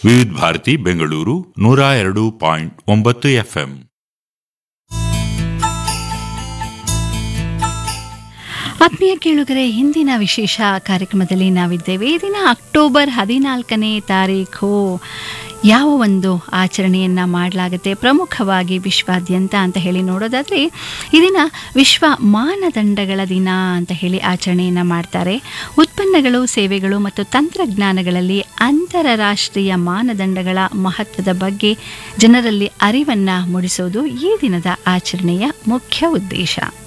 ವಿವಿಧ ಭಾರತಿ ಬೆಂಗಳೂರು ನೂರ ಎರಡು ಪಾಯಿಂಟ್ ಒಂಬತ್ತು ಎಫ್ಎಂ ಆತ್ಮೀಯ ಕೇಳುಗರೆ ಹಿಂದಿನ ವಿಶೇಷ ಕಾರ್ಯಕ್ರಮದಲ್ಲಿ ನಾವಿದ್ದೇವೆ ಈ ದಿನ ಅಕ್ಟೋಬರ್ ಹದಿನಾಲ್ಕನೇ ತಾರೀಖು ಯಾವ ಒಂದು ಆಚರಣೆಯನ್ನು ಮಾಡಲಾಗುತ್ತೆ ಪ್ರಮುಖವಾಗಿ ವಿಶ್ವಾದ್ಯಂತ ಅಂತ ಹೇಳಿ ನೋಡೋದಾದರೆ ಈ ದಿನ ವಿಶ್ವ ಮಾನದಂಡಗಳ ದಿನ ಅಂತ ಹೇಳಿ ಆಚರಣೆಯನ್ನು ಮಾಡ್ತಾರೆ ಉತ್ಪನ್ನಗಳು ಸೇವೆಗಳು ಮತ್ತು ತಂತ್ರಜ್ಞಾನಗಳಲ್ಲಿ ಅಂತಾರಾಷ್ಟ್ರೀಯ ಮಾನದಂಡಗಳ ಮಹತ್ವದ ಬಗ್ಗೆ ಜನರಲ್ಲಿ ಅರಿವನ್ನು ಮೂಡಿಸೋದು ಈ ದಿನದ ಆಚರಣೆಯ ಮುಖ್ಯ ಉದ್ದೇಶ